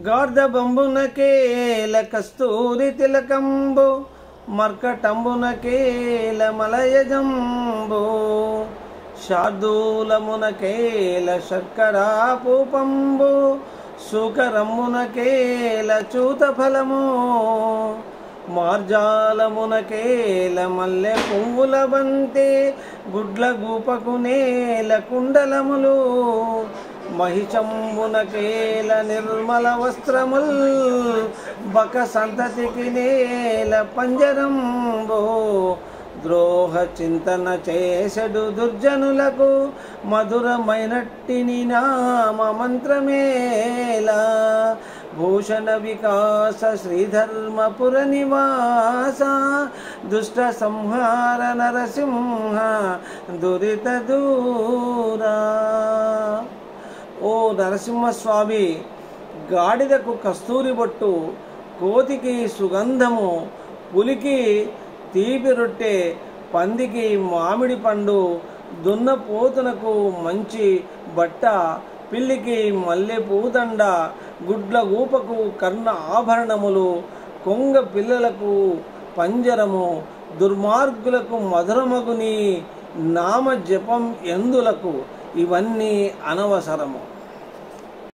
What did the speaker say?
గార్ధబంబునకేల కస్తూరి తిలకంబు మర్కటంబునకేల మలయజంబు శార్దూలమునకేల శర్కరా పూపంబు సుకరమ్మునకేల చూత ఫలము మార్జాలమునకేల మల్లె పువ్వుల బంతి గుడ్ల గూపకు నేల కుండలములు మహిషంబునకేల నిర్మల వస్త్రముల్ బక సంతతికి నేల పంజరంబో ద్రోహ చింతన చేసడు దుర్జనులకు మధురమైనట్టిని నామ మంత్రమేలా భూషణ వికాస శ్రీధర్మపుర నివాస దుష్ట సంహార నరసింహ దురిత దూరా ఓ నరసింహస్వామి గాడిదకు కస్తూరి బొట్టు కోతికి సుగంధము పులికి తీపి రొట్టె పందికి మామిడి పండు దున్నపోతునకు మంచి బట్ట పిల్లికి మల్లె పూదండ గుడ్ల ఊపకు కర్ణ ఆభరణములు కొంగ పిల్లలకు పంజరము దుర్మార్గులకు మధురమగుని నామ జపం ఎందులకు ఇవన్నీ అనవసరము